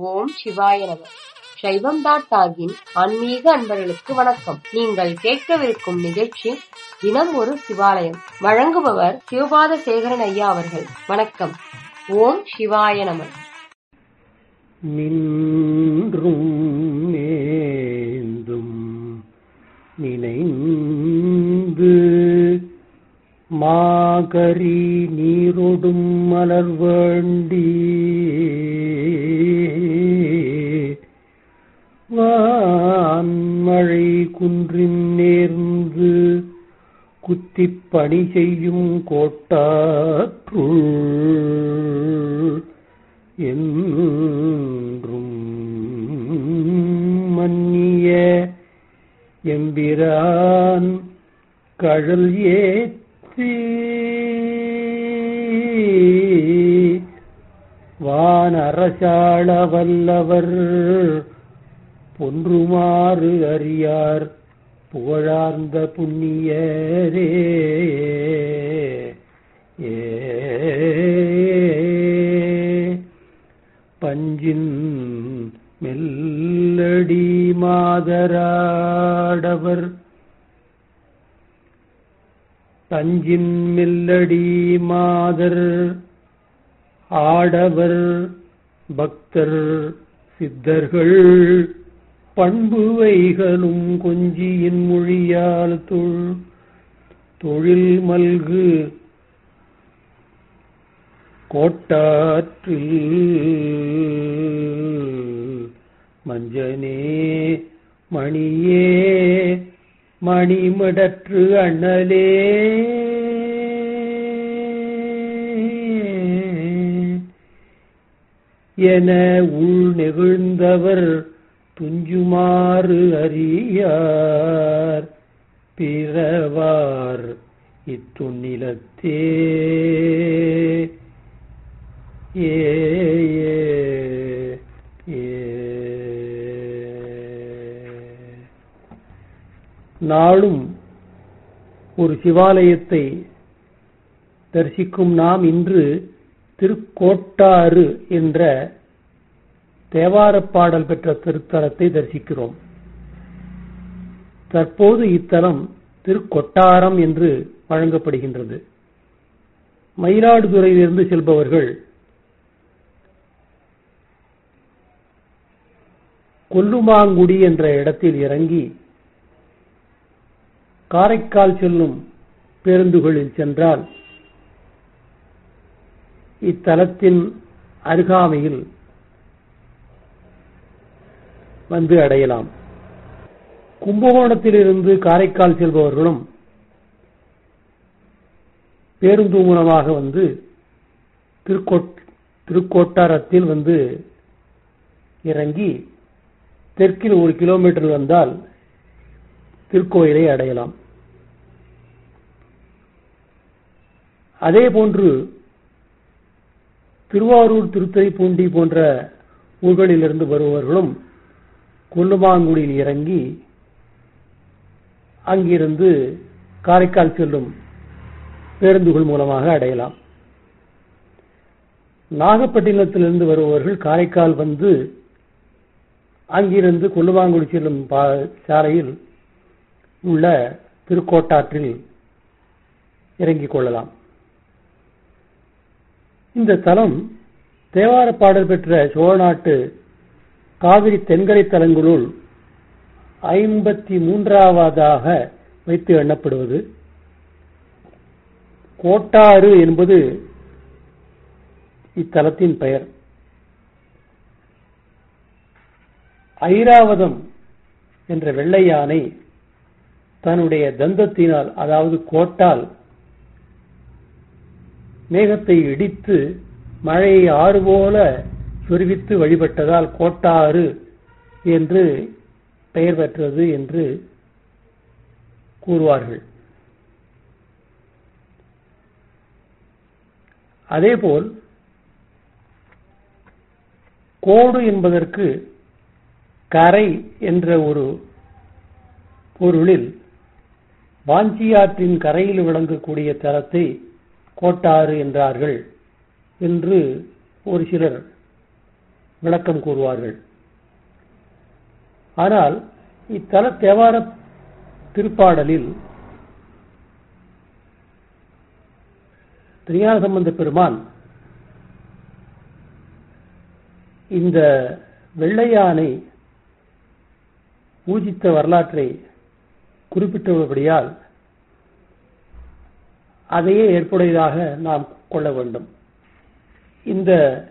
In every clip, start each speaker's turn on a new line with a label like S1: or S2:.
S1: ஓம் சிவாய நம சைவம் டாட் டாகின் ஆன்மீக அன்பர்களுக்கு வணக்கம் நீங்கள் கேட்கவிருக்கும் நிகழ்ச்சி தினம் ஒரு சிவாலயம் வழங்குபவர் சிவபாத சேகரன் ஐயா அவர்கள் வணக்கம் ஓம் சிவாய நம
S2: நின்றும் மேந்தும் நினைந்து மாகரி நீரொடும் மலர் வேண்டி வான்மழை குன்றின் நேர்ந்து குத்திப் பணி செய்யும் கோட்டாற்றுள் என்றும் மன்னிய எம்பிரான் கழல் ஏத்தி வானரசாள வல்லவர் பொன்றுமாறு அறியார் புகழார்ந்த புண்ணியரே ஏ பஞ்சின் மெல்லடி மாதராடவர் தஞ்சின் மெல்லடி மாதர் ஆடவர் பக்தர் சித்தர்கள் பண்புவைகளும் கொஞ்சியின் மொழியால் தொழ் தொழில் மல்கு கோட்டாற்றில் மஞ்சனே மணியே மணிமடற்று அண்ணலே என உள் நெகிழ்ந்தவர் துஞ்சுமாறு அறியார் பிறவார் இத்துண்ணிலத்தே ஏ ஏ, ஏ. நாளும் ஒரு சிவாலயத்தை தரிசிக்கும் நாம் இன்று திருக்கோட்டாறு என்ற தேவாரப் பாடல் பெற்ற திருத்தலத்தை தரிசிக்கிறோம் தற்போது இத்தலம் திருக்கொட்டாரம் என்று வழங்கப்படுகின்றது மயிலாடுதுறையிலிருந்து செல்பவர்கள் கொல்லுமாங்குடி என்ற இடத்தில் இறங்கி காரைக்கால் செல்லும் பேருந்துகளில் சென்றால் இத்தலத்தின் அருகாமையில் வந்து அடையலாம் கும்பகோணத்திலிருந்து காரைக்கால் செல்பவர்களும் பேருந்து மூலமாக வந்து திருக்கோட் திருக்கோட்டாரத்தில் வந்து இறங்கி தெற்கில் ஒரு கிலோமீட்டர் வந்தால் திருக்கோயிலை அடையலாம் அதே போன்று திருவாரூர் திருத்துறைப்பூண்டி போன்ற ஊர்களிலிருந்து வருபவர்களும் கொல்லுமாங்குடியில் இறங்கி அங்கிருந்து காரைக்கால் செல்லும் பேருந்துகள் மூலமாக அடையலாம் நாகப்பட்டினத்திலிருந்து வருபவர்கள் காரைக்கால் வந்து அங்கிருந்து கொல்லுவாங்குடி செல்லும் பா- சாலையில் உள்ள திருக்கோட்டாற்றில் இறங்கிக் கொள்ளலாம் இந்த தலம் தேவார பாடல் பெற்ற சோழநாட்டு காவிரி தென்கரை தலங்களுள் ஐம்பத்தி மூன்றாவதாக வைத்து எண்ணப்படுவது கோட்டாறு என்பது இத்தலத்தின் பெயர் ஐராவதம் என்ற வெள்ளை யானை தன்னுடைய தந்தத்தினால் அதாவது கோட்டால் மேகத்தை இடித்து மழையை ஆறு போல சொருவித்து வழிபட்டதால் கோட்டாறு என்று பெயர் பெற்றது என்று கூறுவார்கள் அதேபோல் கோடு என்பதற்கு கரை என்ற ஒரு பொருளில் வாஞ்சியாற்றின் கரையில் விளங்கக்கூடிய தலத்தை கோட்டாறு என்றார்கள் என்று ஒரு சிலர் விளக்கம் கூறுவார்கள் ஆனால் இத்தல தேவார திருப்பாடலில் திருஞான சம்பந்த பெருமான் இந்த வெள்ளையானை பூஜித்த வரலாற்றை குறிப்பிட்டுள்ளபடியால் அதையே ஏற்புடையதாக நாம் கொள்ள வேண்டும் இந்த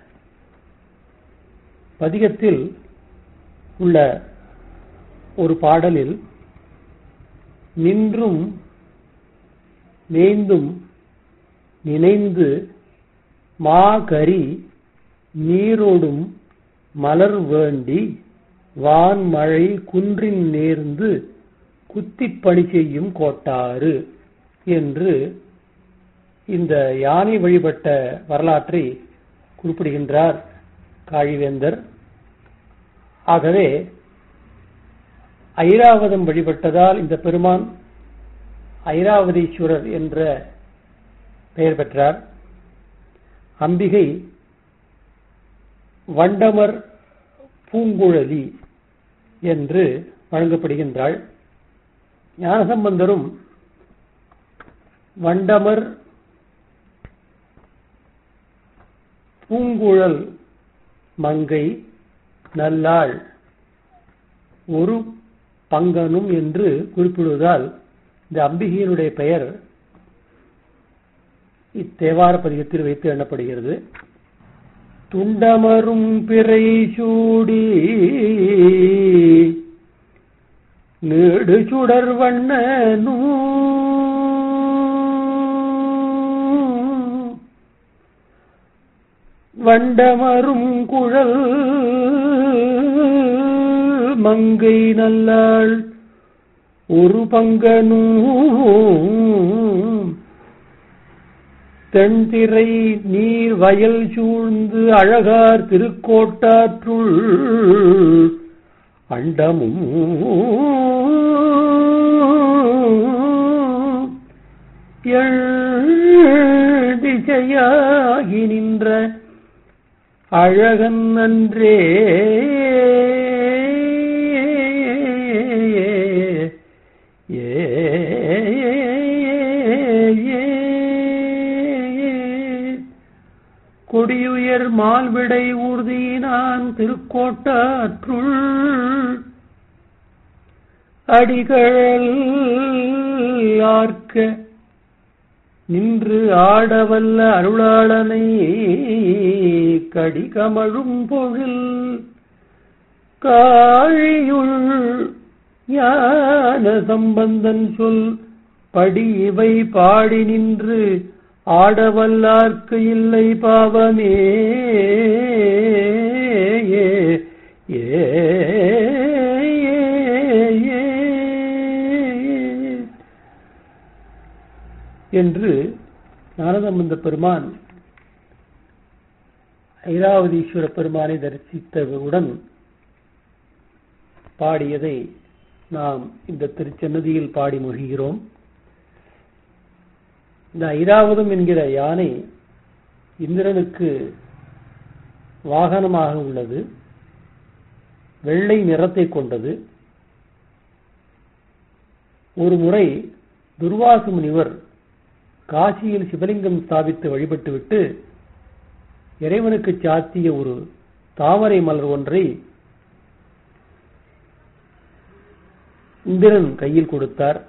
S2: பதிகத்தில் உள்ள ஒரு பாடலில் நின்றும் மேய்ந்தும் நினைந்து மாகரி நீரோடும் மலர் வேண்டி வான்மழை குன்றின் நேர்ந்து குத்திப் பணி செய்யும் கோட்டாறு என்று இந்த யானை வழிபட்ட வரலாற்றை குறிப்பிடுகின்றார் காழிவேந்தர் ஆகவே ஐராவதம் வழிபட்டதால் இந்த பெருமான் ஐராவதீஸ்வரர் என்ற பெயர் பெற்றார் அம்பிகை வண்டமர் பூங்குழலி என்று வழங்கப்படுகின்றாள் ஞானசம்பந்தரும் வண்டமர் பூங்குழல் மங்கை நல்லாள் ஒரு பங்கனும் என்று குறிப்பிடுவதால் இந்த அம்பிகையினுடைய பெயர் இத்தேவார பதிகத்தில் வைத்து எண்ணப்படுகிறது துண்டமரும் பிறை சூடி நீடு சுடர் வண்ணனூ வண்டமரும் குழல் மங்கை நல்லாள் ஒரு பங்கனும் தென்திரை நீர் வயல் சூழ்ந்து அழகார் திருக்கோட்டாற்றுள் அண்டமும் திசையாகி நின்ற அழகன் அன்றே கொடியுயர் மால்விடை ஊர்தியினான் திருக்கோட்டாற்றுள் அடிகழல் ஆர்க்க நின்று ஆடவல்ல அருளாளனை கடிகமழும் பொழில் காழியுள் ஞான சம்பந்தன் சொல் படி இவை பாடி நின்று ஆடவல்லார்க்கு இல்லை பாவமே ஏ ஏ என்று ஞானசம்பந்த பெருமான் ஐராவதீஸ்வர பெருமானை தரிசித்தவுடன் பாடியதை நாம் இந்த திருச்சன்னதியில் பாடி மொழிகிறோம் இந்த ஐராவதம் என்கிற யானை இந்திரனுக்கு வாகனமாக உள்ளது வெள்ளை நிறத்தை கொண்டது ஒரு முறை துர்வாசு முனிவர் காசியில் சிவலிங்கம் ஸ்தாபித்து வழிபட்டுவிட்டு இறைவனுக்கு சாத்திய ஒரு தாமரை மலர் ஒன்றை இந்திரன் கையில் கொடுத்தார்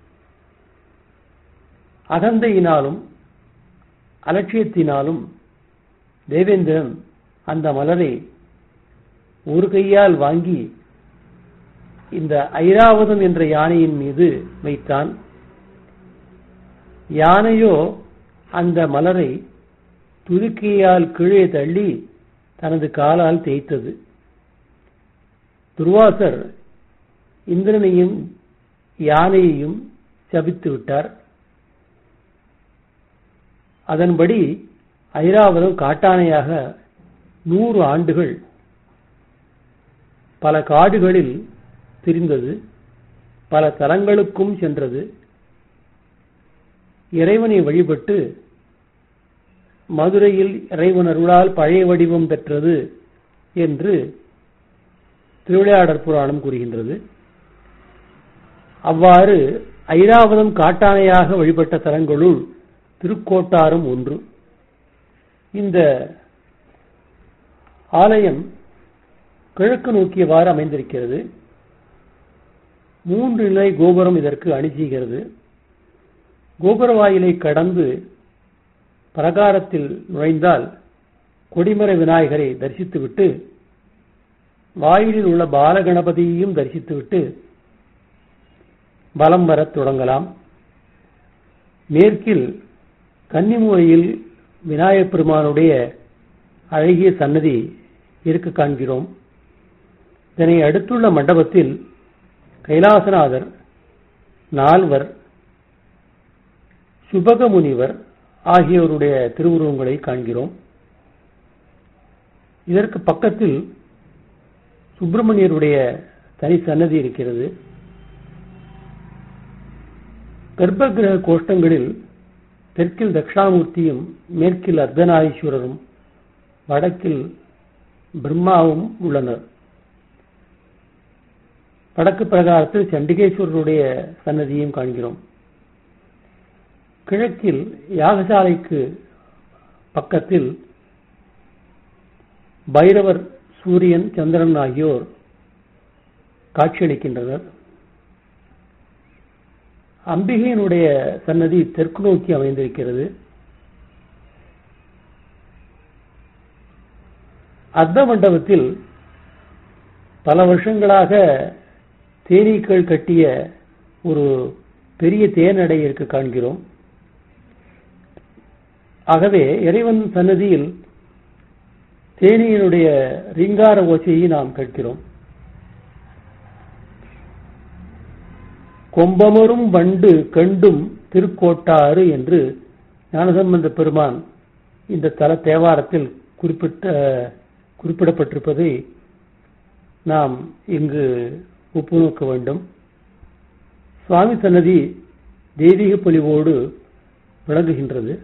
S2: அகந்தையினாலும் அலட்சியத்தினாலும் தேவேந்திரன் அந்த மலரை ஒரு கையால் வாங்கி இந்த ஐராவதம் என்ற யானையின் மீது வைத்தான் யானையோ அந்த மலரை துருக்கியால் கீழே தள்ளி தனது காலால் தேய்த்தது துர்வாசர் இந்திரனையும் யானையையும் சபித்து விட்டார் அதன்படி ஐராவதம் காட்டானையாக நூறு ஆண்டுகள் பல காடுகளில் திரிந்தது பல தலங்களுக்கும் சென்றது இறைவனை வழிபட்டு மதுரையில் இறைவன் அருளால் பழைய வடிவம் பெற்றது என்று திருவிளையாடற் புராணம் கூறுகின்றது அவ்வாறு ஐராவதம் காட்டானையாக வழிபட்ட தலங்களுள் திருக்கோட்டாரும் ஒன்று இந்த ஆலயம் கிழக்கு நோக்கியவாறு அமைந்திருக்கிறது மூன்று நிலை கோபுரம் இதற்கு அணி செய்கிறது கோபுர வாயிலை கடந்து பிரகாரத்தில் நுழைந்தால் கொடிமர விநாயகரை தரிசித்துவிட்டு வாயிலில் உள்ள பாலகணபதியையும் தரிசித்துவிட்டு பலம் வரத் தொடங்கலாம் மேற்கில் கன்னிமூலையில் விநாயகப் பெருமானுடைய அழகிய சன்னதி இருக்க காண்கிறோம் இதனை அடுத்துள்ள மண்டபத்தில் கைலாசநாதர் நால்வர் சுபக முனிவர் ஆகியோருடைய திருவுருவங்களை காண்கிறோம் இதற்கு பக்கத்தில் சுப்பிரமணியருடைய தனி சன்னதி இருக்கிறது கர்ப்பகிரக கோஷ்டங்களில் தெற்கில் தட்சிணாமூர்த்தியும் மேற்கில் அர்த்தநாரீஸ்வரரும் வடக்கில் பிரம்மாவும் உள்ளனர் வடக்கு பிரகாரத்தில் சண்டிகேஸ்வரருடைய சன்னதியும் காண்கிறோம் கிழக்கில் யாகசாலைக்கு பக்கத்தில் பைரவர் சூரியன் சந்திரன் ஆகியோர் காட்சியளிக்கின்றனர் அம்பிகையினுடைய சன்னதி தெற்கு நோக்கி அமைந்திருக்கிறது அர்த்த மண்டபத்தில் பல வருஷங்களாக தேனீக்கள் கட்டிய ஒரு பெரிய தேனடை இருக்க காண்கிறோம் ஆகவே இறைவன் சன்னதியில் தேனியினுடைய ரீங்கார ஓசையை நாம் கேட்கிறோம் கொம்பமரும் வண்டு கண்டும் திருக்கோட்டாறு என்று ஞானசம்பந்த பெருமான் இந்த தல தேவாரத்தில் குறிப்பிட்ட குறிப்பிடப்பட்டிருப்பதை நாம் இங்கு ஒப்புநோக்க வேண்டும் சுவாமி சன்னதி தெய்வீக பொலிவோடு விளங்குகின்றது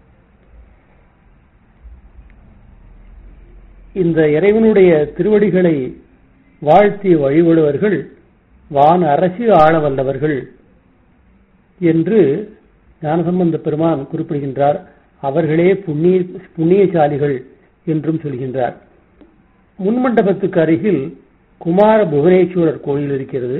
S2: இந்த இறைவனுடைய திருவடிகளை வாழ்த்தி வழிபடுவர்கள் வான் அரசு ஆள வல்லவர்கள் என்று ஞானசம்பந்த பெருமான் குறிப்பிடுகின்றார் அவர்களே புண்ணிய புண்ணியசாலிகள் என்றும் சொல்கின்றார் முன்மண்டபத்துக்கு அருகில் குமார புவனேஸ்வரர் கோயில் இருக்கிறது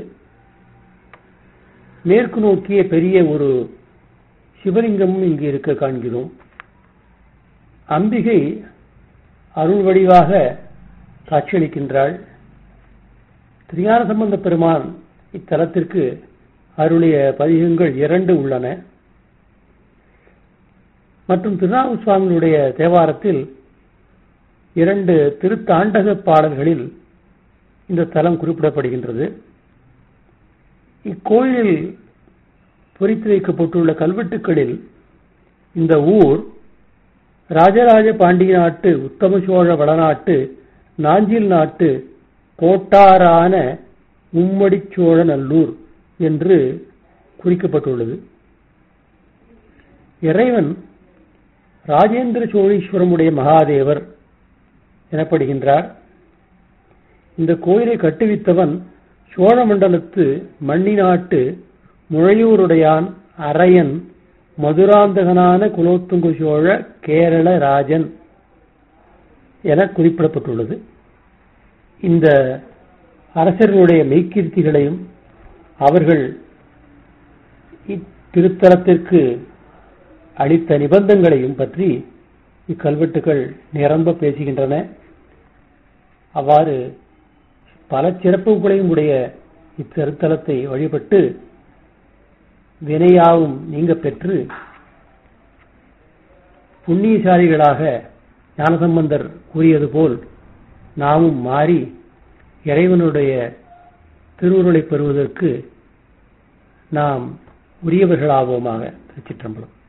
S2: மேற்கு நோக்கிய பெரிய ஒரு சிவலிங்கமும் இங்கு இருக்க காண்கிறோம் அம்பிகை அருள் வடிவாக காட்சியளிக்கின்றாள் திரியான சம்பந்த பெருமான் இத்தலத்திற்கு அருளிய பதிகங்கள் இரண்டு உள்ளன மற்றும் திருநாவு சுவாமியுடைய தேவாரத்தில் இரண்டு திருத்தாண்டக பாடல்களில் இந்த தலம் குறிப்பிடப்படுகின்றது இக்கோயிலில் பொறித்து வைக்கப்பட்டுள்ள கல்வெட்டுக்களில் இந்த ஊர் ராஜராஜ பாண்டிய நாட்டு உத்தம சோழ வடநாட்டு நாஞ்சில் நாட்டு கோட்டாரான மும்மடிச்சோழ நல்லூர் என்று குறிக்கப்பட்டுள்ளது இறைவன் ராஜேந்திர சோழீஸ்வரமுடைய மகாதேவர் எனப்படுகின்றார் இந்த கோயிலை கட்டுவித்தவன் சோழ மண்டலத்து மண்ணிநாட்டு முழையூருடையான் அரையன் மதுராந்தகனான குலோத்துங்க சோழ கேரள ராஜன் என குறிப்பிடப்பட்டுள்ளது இந்த அரசர்களுடைய மெய்கீர்த்திகளையும் அவர்கள் இத்திருத்தலத்திற்கு அளித்த நிபந்தங்களையும் பற்றி இக்கல்வெட்டுகள் நிரம்ப பேசுகின்றன அவ்வாறு பல சிறப்புகளையும் உடைய இத்திருத்தலத்தை வழிபட்டு வினையாவும் நீங்க பெற்று புண்ணியசாலிகளாக ஞானசம்பந்தர் கூறியது போல் நாமும் மாறி இறைவனுடைய திருவுருளை பெறுவதற்கு நாம் உரியவர்களாவோமாக திருச்சிற்றம்பலம்